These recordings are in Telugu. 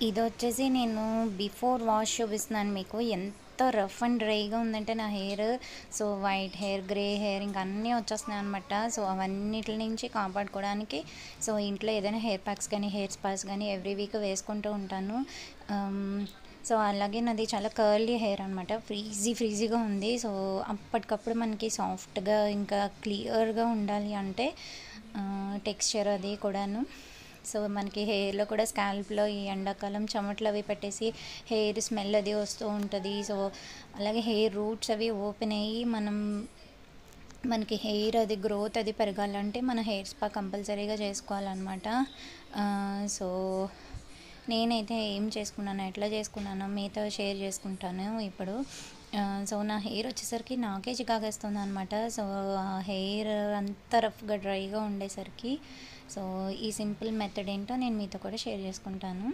ఇది వచ్చేసి నేను బిఫోర్ వాష్ చూపిస్తున్నాను మీకు ఎంత రఫ్ అండ్ డ్రైగా ఉందంటే నా hair so white hair grey hair ఇంకా అన్నీ వచ్చేస్తున్నాయి అనమాట సో అవన్నిటి నుంచి కాపాడుకోవడానికి సో ఇంట్లో ఏదైనా హెయిర్ ప్యాక్స్ కానీ హెయిర్ స్పాస్ కానీ ఎవ్రీ వీక్ వేసుకుంటూ ఉంటాను సో అలాగే నాది చాలా కర్లీ హెయిర్ అనమాట ఫ్రీజీ ఫ్రీజీగా ఉంది సో అప్పటికప్పుడు మనకి సాఫ్ట్గా ఇంకా క్లియర్గా ఉండాలి అంటే టెక్స్చర్ అది కూడాను సో మనకి హెయిర్లో కూడా స్కాల్ప్లో ఈ ఎండాకాలం చెమటలు అవి పెట్టేసి హెయిర్ స్మెల్ అది వస్తూ ఉంటుంది సో అలాగే హెయిర్ రూట్స్ అవి ఓపెన్ అయ్యి మనం మనకి హెయిర్ అది గ్రోత్ అది పెరగాలంటే మన హెయిర్ స్పా కంపల్సరీగా చేసుకోవాలన్నమాట సో నేనైతే ఏం చేసుకున్నాను ఎట్లా చేసుకున్నానో మీతో షేర్ చేసుకుంటాను ఇప్పుడు సో నా హెయిర్ వచ్చేసరికి నాకే చికాకేస్తుంది అనమాట సో ఆ హెయిర్ అంత రఫ్గా డ్రైగా ఉండేసరికి సో ఈ సింపుల్ మెథడ్ ఏంటో నేను మీతో కూడా షేర్ చేసుకుంటాను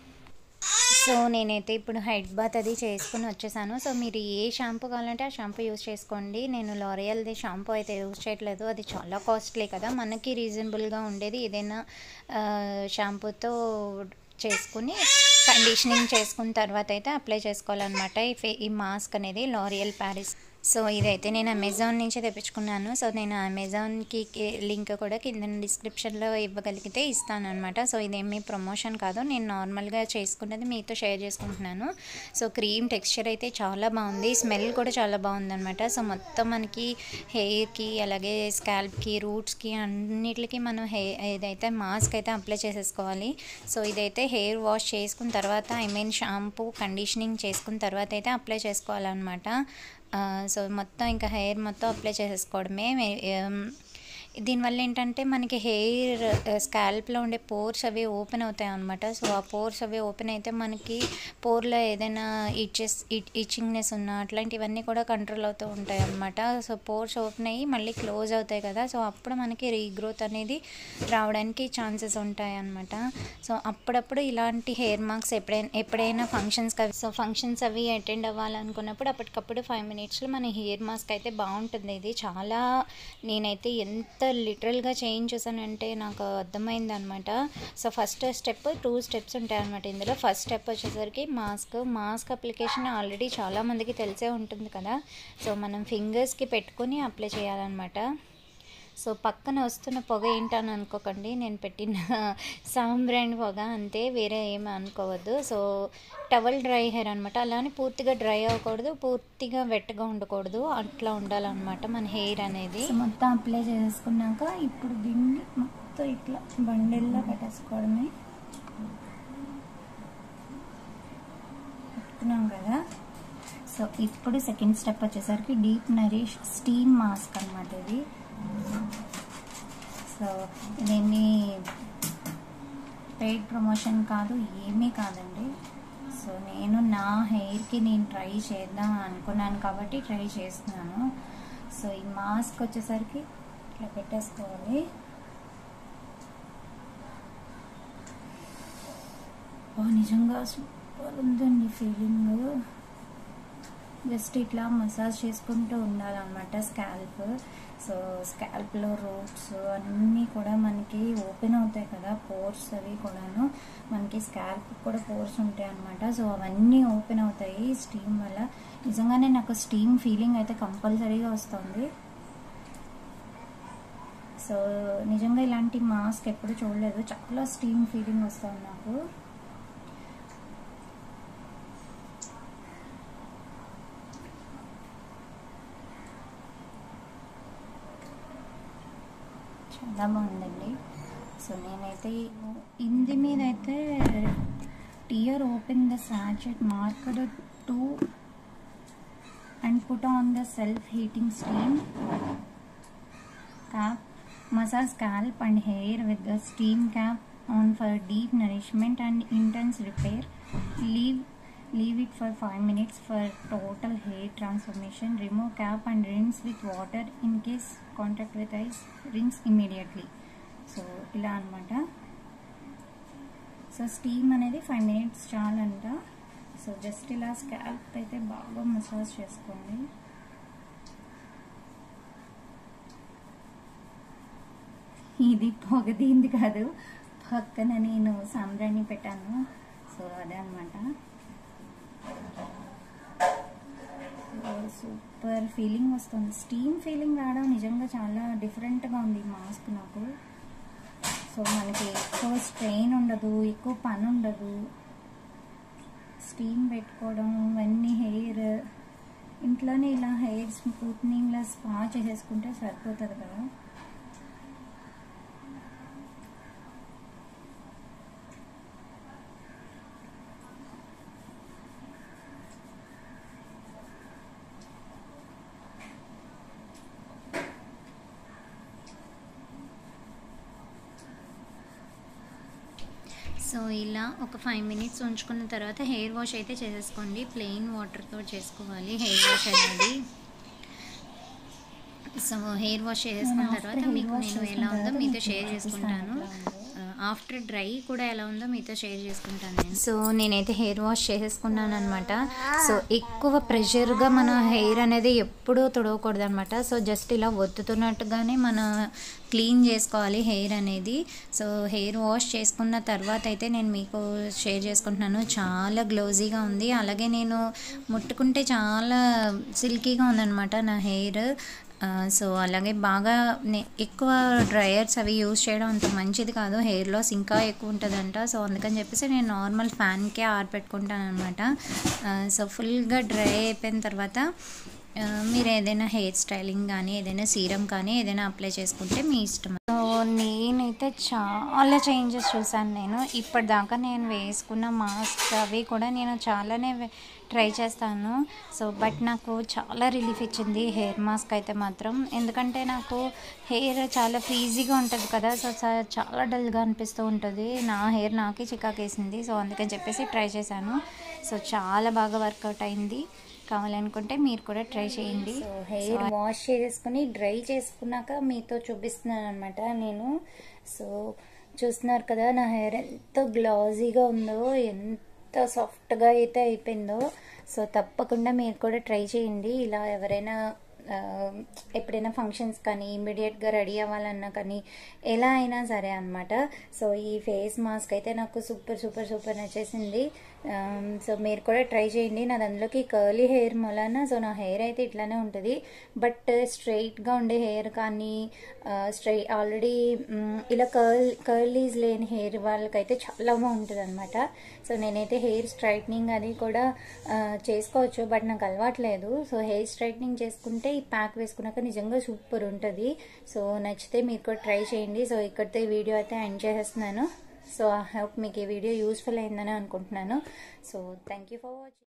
సో నేనైతే ఇప్పుడు హెడ్ బాత్ అది చేసుకుని వచ్చేసాను సో మీరు ఏ షాంపూ కావాలంటే ఆ షాంపూ యూస్ చేసుకోండి నేను లారియల్ది షాంపూ అయితే యూస్ చేయట్లేదు అది చాలా కాస్ట్లీ కదా మనకి రీజనబుల్గా ఉండేది ఏదైనా షాంపూతో చేసుకుని కండిషనింగ్ చేసుకున్న తర్వాత అయితే అప్లై చేసుకోవాలన్నమాట ఈ ఫే ఈ మాస్క్ అనేది లారియల్ ప్యారిస్ సో ఇదైతే నేను అమెజాన్ నుంచి తెప్పించుకున్నాను సో నేను అమెజాన్కి లింక్ కూడా కింద డిస్క్రిప్షన్లో ఇవ్వగలిగితే ఇస్తాను అనమాట సో ఇదేమి ప్రమోషన్ కాదు నేను నార్మల్గా చేసుకున్నది మీతో షేర్ చేసుకుంటున్నాను సో క్రీమ్ టెక్స్చర్ అయితే చాలా బాగుంది స్మెల్ కూడా చాలా బాగుందన్నమాట సో మొత్తం మనకి హెయిర్కి అలాగే స్కాల్ప్కి రూట్స్కి అన్నిటికి మనం హె ఏదైతే మాస్క్ అయితే అప్లై చేసేసుకోవాలి సో ఇదైతే హెయిర్ వాష్ చేసుకున్న తర్వాత ఐ మీన్ షాంపూ కండిషనింగ్ చేసుకున్న తర్వాత అయితే అప్లై చేసుకోవాలన్నమాట సో మొత్తం ఇంకా హెయిర్ మొత్తం అప్లై చేసేసుకోవడమే దీనివల్ల ఏంటంటే మనకి హెయిర్ స్కాల్ప్లో ఉండే పోర్స్ అవి ఓపెన్ అవుతాయి అనమాట సో ఆ పోర్స్ అవి ఓపెన్ అయితే మనకి పోర్లో ఏదైనా ఇచ్చెస్ ఇచ్చింగ్నెస్ ఉన్న అట్లాంటివన్నీ కూడా కంట్రోల్ అవుతూ ఉంటాయి అనమాట సో పోర్స్ ఓపెన్ అయ్యి మళ్ళీ క్లోజ్ అవుతాయి కదా సో అప్పుడు మనకి రీగ్రోత్ అనేది రావడానికి ఛాన్సెస్ ఉంటాయి అనమాట సో అప్పుడప్పుడు ఇలాంటి హెయిర్ మార్క్స్ ఎప్పుడైనా ఎప్పుడైనా ఫంక్షన్స్ సో ఫంక్షన్స్ అవి అటెండ్ అవ్వాలనుకున్నప్పుడు అప్పటికప్పుడు ఫైవ్ మినిట్స్లో మన హెయిర్ మాస్క్ అయితే బాగుంటుంది ఇది చాలా నేనైతే ఎంత లిటరల్గా చేంజ్ చేశానంటే నాకు అర్థమైంది అనమాట so first step two steps ఉంటాయి అనమాట ఇందులో ఫస్ట్ స్టెప్ వచ్చేసరికి మాస్క్ మాస్క్ అప్లికేషన్ ఆల్రెడీ చాలామందికి తెలిసే ఉంటుంది కదా సో మనం ఫింగర్స్కి పెట్టుకొని అప్లై చేయాలన్నమాట సో పక్కన వస్తున్న పొగ ఏంటని అనుకోకండి నేను పెట్టిన సాంబ్రాండ్ పొగ అంతే వేరే ఏమి అనుకోవద్దు సో టవల్ డ్రై హెయిర్ అనమాట అలానే పూర్తిగా డ్రై అవ్వకూడదు పూర్తిగా వెట్గా ఉండకూడదు అట్లా ఉండాలన్నమాట మన హెయిర్ అనేది మొత్తం అప్లై చేసుకున్నాక ఇప్పుడు దీన్ని మొత్తం ఇట్లా బండిల్లో పెట్టేసుకోవడమే పెట్టుకున్నాం కదా సో ఇప్పుడు సెకండ్ స్టెప్ వచ్చేసరికి డీప్ నరిష్ స్టీమ్ మాస్క్ అనమాట ఇది సో ఇదేమి పెయిడ్ ప్రమోషన్ కాదు ఏమీ కాదండి సో నేను నా హెయిర్కి నేను ట్రై చేద్దాం అనుకున్నాను కాబట్టి ట్రై చేస్తున్నాను సో ఈ మాస్క్ వచ్చేసరికి ఇట్లా పెట్టేసుకోవాలి నిజంగా సూపర్ ఉందండి ఫీలింగ్ జస్ట్ ఇట్లా మసాజ్ చేసుకుంటూ ఉండాలన్నమాట స్కాల్ప్ సో స్కాల్ప్లో రూట్స్ అన్నీ కూడా మనకి ఓపెన్ అవుతాయి కదా పోర్స్ అవి కూడాను మనకి స్కాల్ప్ కూడా పోర్స్ ఉంటాయి అనమాట సో అవన్నీ ఓపెన్ అవుతాయి స్టీమ్ వల్ల నిజంగానే నాకు స్టీమ్ ఫీలింగ్ అయితే కంపల్సరీగా వస్తుంది సో నిజంగా ఇలాంటి మాస్క్ ఎప్పుడు చూడలేదు చాలా స్టీమ్ ఫీలింగ్ వస్తుంది నాకు చాలా బాగుందండి సో నేనైతే ఇంది మీద అయితే tear open the sachet marker two and put on the self heating steam cap massage scalp and hair with the steam cap on for deep nourishment and intense repair leave leave it for 5 minutes for total hair transformation remove cap and rinse with water in case contact with eyes rinse immediately so ఇలా అనమాట సో స్టీమ్ అనేది ఫైవ్ మినిట్స్ చాలంట సో జస్ట్ ఇలా స్కాల్ప్ అయితే బాగా మసాజ్ చేసుకోండి ఇది పొగ దీంది కాదు పక్కన నేను సాంబ్రాణి పెట్టాను సో అదే అనమాట సూపర్ ఫీలింగ్ వస్తుంది స్టీమ్ ఫీలింగ్ రావడం నిజంగా చాలా డిఫరెంట్గా ఉంది ఈ మాస్క్ నాకు సో మనకి ఎక్కువ స్ట్రెయిన్ ఉండదు ఎక్కువ పని ఉండదు స్టీమ్ పెట్టుకోవడం ఇవన్నీ హెయిర్ ఇంట్లోనే ఇలా హెయిర్ స్మూత్నింగ్లా స్పా చేసేసుకుంటే సరిపోతుంది కదా సో ఇలా ఒక ఫైవ్ మినిట్స్ ఉంచుకున్న తర్వాత హెయిర్ వాష్ అయితే చేసేసుకోండి ప్లెయిన్ వాటర్తో చేసుకోవాలి హెయిర్ వాష్ అనేది సో హెయిర్ వాష్ చేసుకున్న తర్వాత మీకు నేను ఎలా ఉందో మీతో షేర్ చేసుకుంటాను ఆఫ్టర్ డ్రై కూడా ఎలా ఉందో మీతో షేర్ చేసుకుంటాను నేను సో నేనైతే హెయిర్ వాష్ చేసేసుకున్నాను అనమాట సో ఎక్కువ ప్రెషర్గా మన హెయిర్ అనేది ఎప్పుడూ తుడవకూడదు అనమాట సో జస్ట్ ఇలా ఒత్తుతున్నట్టుగానే మన క్లీన్ చేసుకోవాలి హెయిర్ అనేది సో హెయిర్ వాష్ చేసుకున్న తర్వాత అయితే నేను మీకు షేర్ చేసుకుంటున్నాను చాలా గ్లోజీగా ఉంది అలాగే నేను ముట్టుకుంటే చాలా సిల్కీగా ఉందన్నమాట నా హెయిర్ సో అలాగే బాగా నే- ఎక్కువ డ్రయర్స్ అవి యూజ్ చేయడం అంత మంచిది కాదు హెయిర్ లాస్ ఇంకా ఎక్కువ ఉంటుందంట సో అందుకని చెప్పేసి నేను నార్మల్ ఫ్యాన్కే ఆరిపెట్టుకుంటాను అనమాట సో ఫుల్గా డ్రై అయిపోయిన తర్వాత ఆ, మీరు ఏదైనా హెయిర్ స్టైలింగ్ కానీ ఏదైనా సీరం కానీ ఏదైనా అప్లై చేసుకుంటే మీ ఇష్టం సో నేనైతే చాలా చేంజెస్ చూసాను నేను ఇప్పటిదాకా నేను వేసుకున్న మాస్క్ అవి కూడా నేను చాలానే ట్రై చేస్తాను సో బట్ నాకు చాలా రిలీఫ్ ఇచ్చింది హెయిర్ మాస్క్ అయితే మాత్రం ఎందుకంటే నాకు హెయిర్ చాలా ఫ్రీజీగా ఉంటుంది కదా సో చా- చాలా డల్గా అనిపిస్తూ ఉంటుంది నా హెయిర్ నాకే చికాకేసింది సో అందుకని చెప్పేసి ట్రై చేశాను సో చాలా బాగా వర్కౌట్ అయింది కావాలనుకుంటే మీరు కూడా ట్రై చేయండి సో హెయిర్ వాష్ చేసుకుని డ్రై చేసుకున్నాక మీతో చూపిస్తున్నాను అనమాట నేను సో చూస్తున్నారు కదా నా హెయిర్ ఎంత గ్లాజీగా ఉందో ఎంత సాఫ్ట్గా అయితే అయిపోయిందో సో తప్పకుండా మీరు కూడా ట్రై చేయండి ఇలా ఎవరైనా ఆ, ఎప్పుడైనా ఫంక్షన్స్ కానీ ఇమ్మీడియట్గా రెడీ అవ్వాలన్నా కానీ ఎలా అయినా సరే అనమాట సో ఈ ఫేస్ మాస్క్ అయితే నాకు సూపర్ సూపర్ సూపర్ నచ్చేసింది ఆమ్, సో మీరు కూడా ట్రై చేయండి నాది అందులోకి కర్లీ హెయిర్ మూలాన సో నా హెయిర్ అయితే ఇట్లానే ఉంటుంది బట్ స్ట్రైట్గా ఉండే హెయిర్ కానీ స్ట్రై ఆల్రెడీ ఇలా కర్ల్ కర్లీస్ లేని హెయిర్ వాళ్ళకైతే చాలా బాగుంటుంది అనమాట సో నేనైతే హెయిర్ స్ట్రైట్నింగ్ అది కూడా ఆ, చేసుకోవచ్చు బట్ నాకు అలవాట్లేదు సో హెయిర్ స్ట్రైట్నింగ్ చేసుకుంటే ఈ ప్యాక్ వేసుకున్నాక నిజంగా సూపర్ ఉంటుంది సో నచ్చితే మీరు కూడా ట్రై చేయండి సో ఇక్కడితో ఈ వీడియో అయితే ఎండ్ చేసేస్తున్నాను సో ఐ హోప్ మీకు ఈ వీడియో యూస్ఫుల్ అయిందని అనుకుంటున్నాను so thank you for watching